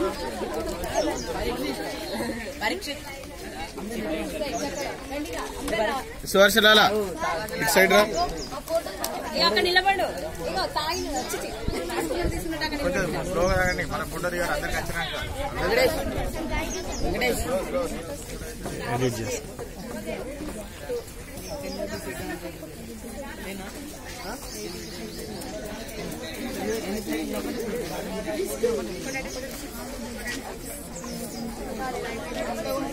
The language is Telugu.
సువర్షలాల ఇటు సైడ్ రా అక్కడ నిలబడు ఇగో తాగి వచ్చి తీసుకున్నట్టు అక్కడ కొంచెం స్లోగా తాగండి మన పుండరి గారు అందరికి వచ్చినాక నిలబడు.